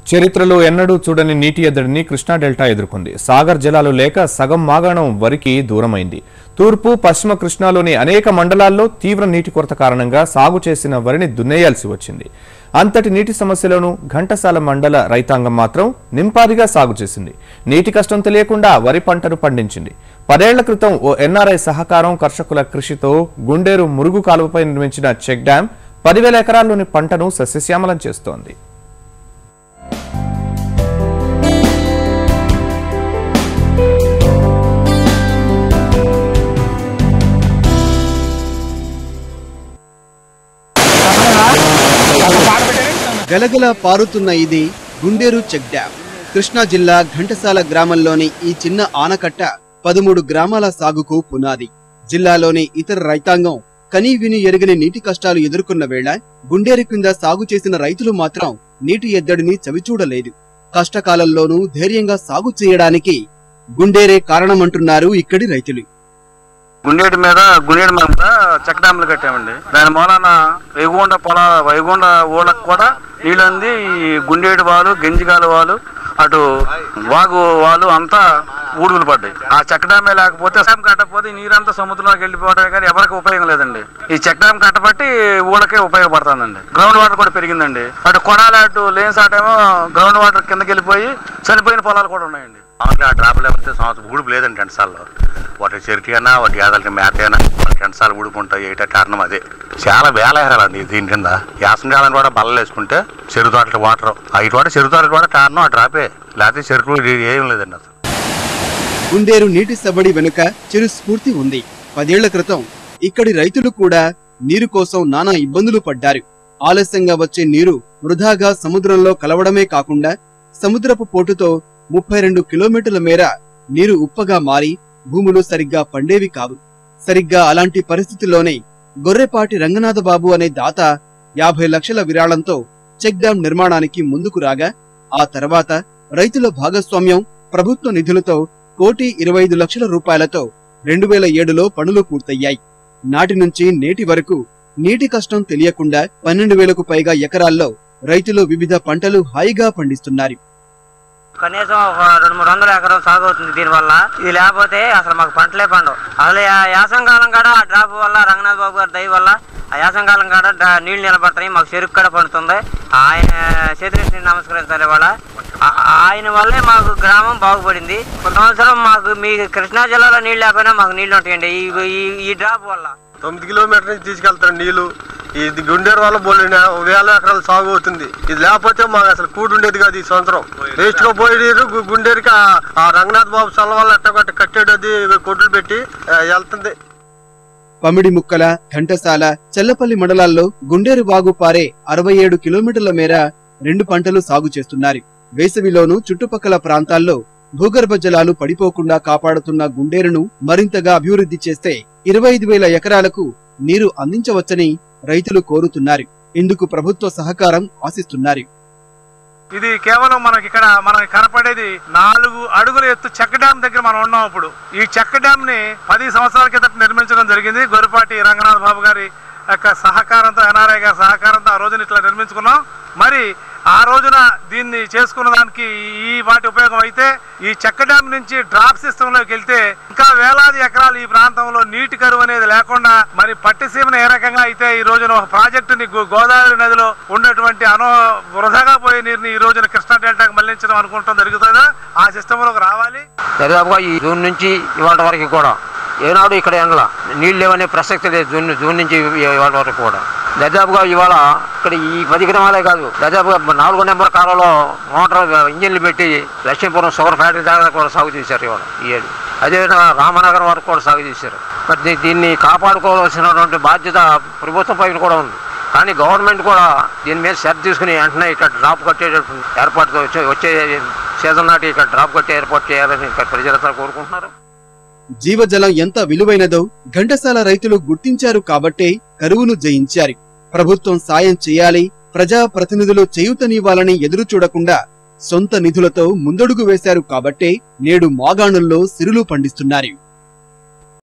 చరిత్రలో ఎన్నడూ చూడని నీటి ఎద్దడిని కృష్ణా డెల్టా ఎదుర్కొంది సాగర్ జలాలు లేక సగం మాగాణం వరికి దూరమైంది తూర్పు పశ్చిమ కృష్ణాలోని అనేక మండలాల్లో తీవ్ర నీటి కొరత కారణంగా సాగు చేసిన వరిని దున్నేయాల్సి వచ్చింది అంతటి నీటి సమస్యలను ఘంటసాల మండల రైతాంగం మాత్రం నింపాదిగా సాగు చేసింది నీటి కష్టం తెలియకుండా వరి పంటను పండించింది పదేళ్ల క్రితం ఓ ఎన్ఆర్ఐ సహకారం కర్షకుల కృషితో గుండేరు మురుగు కాలువపై నిర్మించిన చెక్ డ్యాం పదివేల ఎకరాల్లోని పంటను సస్యశ్యామలం చేస్తోంది గలగల పారుతున్న ఇది గుండేరు చెక్ డ్యాం కృష్ణా జిల్లా ఘంటసాల గ్రామంలోని ఈ చిన్న ఆనకట్ట పదమూడు గ్రామాల సాగుకు పునాది జిల్లాలోని ఇతర రైతాంగం కనీ విని ఎరుగని నీటి కష్టాలు ఎదుర్కొన్న వేళ గుండేరు కింద సాగు చేసిన రైతులు మాత్రం నీటి ఎద్దడిని చవిచూడలేదు కష్టకాలంలోనూ ధైర్యంగా సాగు చేయడానికి గుండేరే కారణమంటున్నారు ఇక్కడి రైతులు గుండేటి మీద గుండేటి మీద కూడా చెక్ డ్యాములు కట్టామండి దాని మూలాన వైగుండ పొల వైగుండ ఊళ్ళకు కూడా నీళ్ళు అంది ఈ గుండేటి వాళ్ళు గెంజిగాల వాళ్ళు అటు వాగు వాళ్ళు అంతా ఊడుగులు పడ్డాయి ఆ చెక్ డ్యామే లేకపోతే డ్యామ్ కట్టకపోతే ఈ నీరంతా సముద్రంలోకి వెళ్ళిపోవడమే కానీ ఎవరికి ఉపయోగం లేదండి ఈ చెక్ డ్యామ్ కట్టబట్టి ఊళ్ళకే ఉపయోగపడుతుందండి గ్రౌండ్ వాటర్ కూడా పెరిగిందండి అటు కొడాలి అటు లేన్స్ ఆటేమో గ్రౌండ్ వాటర్ కిందకి వెళ్ళిపోయి చనిపోయిన పొలాలు కూడా ఉన్నాయండి మామూలుగా ఆ డ్రాప్ లేకపోతే సంవత్సరం ఊడిపు లేదండి టెంటసాల్లో వాటి చెరుకు అయినా వాటి యాదలకి మేత అయినా టెంటసాలు ఊడిపోంటాయి ఏటా కారణం అదే చాలా వేల ఎకరాలండి దీని కింద యాసం కాలం కూడా బల్లలు వేసుకుంటే చెరుకు తోటల వాటర్ అవి కూడా చెరుకు తోటలు కూడా కారణం ఆ డ్రాపే లేకపోతే చెరుకు ఏం లేదండి అసలు గుండేరు నీటి సవ్వడి వెనుక చిరు స్ఫూర్తి ఉంది పదేళ్ల క్రితం ఇక్కడి రైతులు కూడా నీరు కోసం నానా ఇబ్బందులు పడ్డారు ఆలస్యంగా వచ్చే నీరు వృధాగా సముద్రంలో కలవడమే కాకుండా సముద్రపు పోటుతో ముప్పై రెండు కిలోమీటర్ల మేర నీరు ఉప్పగా మారి భూములు సరిగ్గా పండేవి కావు సరిగ్గా అలాంటి పరిస్థితుల్లోనే గొర్రెపాటి రంగనాథబాబు అనే దాత యాభై లక్షల విరాళంతో చెక్ డ్యాం నిర్మాణానికి ముందుకు రాగా ఆ తర్వాత రైతుల భాగస్వామ్యం ప్రభుత్వ నిధులతో కోటి ఇరవై ఐదు లక్షల రూపాయలతో రెండు వేల ఏడులో పనులు పూర్తయ్యాయి నాటి నుంచి నేటి వరకు నీటి కష్టం తెలియకుండా పన్నెండు వేలకు పైగా ఎకరాల్లో రైతులు వివిధ పంటలు హాయిగా పండిస్తున్నారు కనీసం ఒక రెండు మూడు వందల ఎకరం సాగు అవుతుంది దీనివల్ల ఇది లేకపోతే అసలు మాకు పంటలే పండవు అసలు యా- యాసంకాలం కాడ ఆ డ్రాప్ వల్ల రంగనాథ్ బాబు గారి దయ వల్ల ఆ యాసంకాలం కాడ డ్రా- నీళ్లు నిలబడతాయి మాకు చెరుకు కూడా పండుతుంది ఆయన చేతులెత్తి నమస్కరించాలి ఇవాళ ఆ- ఆయన వల్లే మాకు గ్రామం బాగుపడింది కొంత సంవత్సరం మాకు మీ కృష్ణా జిల్లాలో నీళ్ళు లేకపోయినా మాకు నీళ్లు ఉంటాయండి ఈ ఈ- ఈ డ్రాప్ వల్ల తొమ్మిది కిలోమీటర్ నుంచి తీసుకెళ్తారు నీళ్లు ఇది గుండేరు వల్ల బోల్ వేల ఎకరాలు సాగు అవుతుంది ఇది లేకపోతే మాకు అసలు కూడు ఉండేది కాదు ఈ సంవత్సరం వేస్ట్ గా పోయి నీరు గు- గుండేరుకి ఆ- ఆ రంగనాథ్ బాబు సల్ల వల్ల ఎట్టగొట్ట కట్టేడు అది కొట్లు పెట్టి ఆ, వెళ్తుంది పమిడి ముక్కల ఘంటసాల చెల్లపల్లి మండలాల్లో గుండేరు వాగు పారే అరవై ఏడు కిలోమీటర్ల మేర రెండు పంటలు సాగు చేస్తున్నారు వేసవిలోనూ చుట్టుపక్కల ప్రాంతాల్లో భూగర్భ జలాలు పడిపోకుండా కాపాడుతున్న గుండేరును మరింతగా అభివృద్ధి చేస్తే ఇరవై ఐదు వేల ఎకరాలకు నీరు అందించవచ్చని రైతులు కోరుతున్నారు ఇందుకు ప్రభుత్వ సహకారం ఆశిస్తున్నారు ఇది కేవలం మనకి ఇక్కడ మనకి కనపడేది నాలుగు అడుగుల ఎత్తు చెక్క డ్యామ్ దగ్గర మనం ఉన్నాం ఇప్పుడు ఈ చెక్క డ్యామ్ ని పది సంవత్సరాల క్రితం నిర్మించడం జరిగింది గొరిపాటి రంగనాథ్ బాబు గారి యొక్క సహకారంతో ఎన్ఆర్ఐ గారి సహకారంతో ఆ రోజున ఇట్లా నిర్మించుకున్నాం మరి ఆ రోజున దీన్ని చేసుకున్న దానికి ఈ వాటి ఉపయోగం అయితే ఈ చెక్క డ్యామ్ నుంచి డ్రాప్ సిస్టమ్ లోకి వెళ్తే ఇంకా వేలాది ఎకరాలు ఈ ప్రాంతంలో నీటి కరువు అనేది లేకుండా మరి పట్టిసీమను ఏ రకంగా అయితే ఈ రోజున ఒక ప్రాజెక్టుని గో- గోదావరి నదిలో ఉన్నటువంటి అనో వృధాగా పోయే నీరుని ఈ రోజున కృష్ణా డెల్టాకి మళ్లించడం అనుకుంటాం జరుగుతుందా ఆ సిస్టమ్ లోకి రావాలి దరిదాపుగా ఈ జూన్ నుంచి ఇవాళ వరకు కూడా ఏనాడు ఇక్కడ ఎండల నీళ్ళు లేవనే ప్రసక్తి లేదు జూన్ జూన్ నుంచి ఇవాళ వరకు కూడా దరిదాపుగా ఇవాళ ఇక్కడ ఈ పది గ్రామాలే కాదు దరిదాపుగా నాలుగో నెంబర్ కాలంలో మోటార్ ఇంజిన్లు పెట్టి లక్ష్మీపురం షుగర్ ఫ్యాక్టరీ దాకా కూడా సాగు చేశారు ఇవాళ ఈ ఏడు అదేవిధంగా రామనగరం వరకు కూడా సాగు చేశారు మరి దీ- దీన్ని కాపాడుకోవాల్సినటువంటి బాధ్యత ప్రభుత్వం పైన కూడా ఉంది కానీ గవర్నమెంట్ కూడా దీని మీద శ్రద్ధ తీసుకుని వెంటనే ఇక్కడ డ్రాప్ కట్టేటట్టు ఏర్పాటు వచ్చే వచ్చే సీజన్ నాటి ఇక్కడ డ్రాప్ కట్టే ఏర్పాటు చేయాలని ఇక్కడ ప్రజలంతా కోరుకుంటున్నారు జీవజలం ఎంత విలువైనదో ఘంటసాల రైతులు గుర్తించారు కాబట్టే కరువును జయించారు ప్రభుత్వం సాయం చేయాలి ప్రజా ప్రతినిధులు చేయూతనివ్వాలని ఎదురు చూడకుండా సొంత నిధులతో ముందడుగు వేశారు కాబట్టే నేడు మాగాణుల్లో సిరులు పండిస్తున్నారు